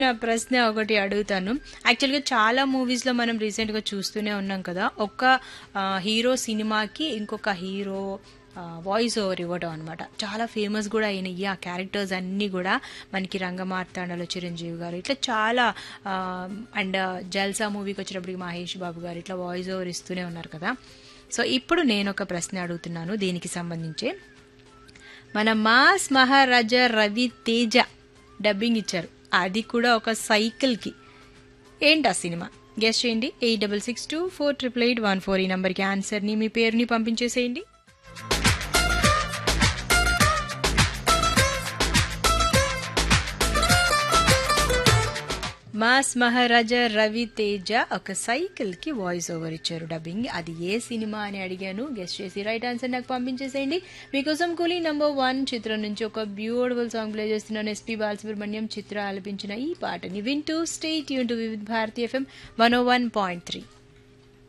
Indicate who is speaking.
Speaker 1: నా ప్రశ్న ఒకటి అడుగుతాను యాక్చువల్గా చాలా మూవీస్లో మనం రీసెంట్గా చూస్తూనే ఉన్నాం కదా ఒక్క ఆ, హీరో సినిమాకి ఇంకొక హీరో ఆ, వాయిస్ ఓవర్ ఇవ్వడం అనమాట చాలా ఫేమస్ కూడా అయినాయి ఆ క్యారెక్టర్స్ అన్నీ కూడా మనకి రంగమార్తాండలో చిరంజీవి గారు ఇట్లా చాలా ఆ, అండ్ జల్సా మూవీకి వచ్చినప్పటికి మహేష్ బాబు గారు ఇట్లా వాయిస్ ఓవర్ ఇస్తూనే ఉన్నారు కదా సో ఇప్పుడు నేను ఒక ప్రశ్న అడుగుతున్నాను దీనికి సంబంధించి మన మాస్ మహారాజా రవి తేజ డబ్బింగ్ ఇచ్చారు అది కూడా ఒక సైకిల్కి ఏంటి ఆ సినిమా గెస్ట్ చేయండి eight double six two four triple eight one four ఈ నెంబర్కి ఆన్సర్ని మీ పేరుని పంపించేసేయండి మాస్ మహారాజా రవి తేజ ఒక సైకిల్ కి వాయిస్ ఓవర్ ఇచ్చారు డబ్బింగ్ అది ఏ సినిమా అని అడిగాను గెస్ట్ చేసి రైట్ ఆన్సర్ నాకు పంపించేసేయండి మీకోసం కూలీ నంబర్ వన్ చిత్రం నుంచి ఒక బ్యూటిఫుల్ సాంగ్ ప్లే చేస్తున్నాను ఎస్పీ బాలసుబ్రహ్మణ్యం చిత్ర ఆలపించిన ఈ పాటని వింటూ స్టేట్ యూన్ to Vividh Bharati FM one o one point three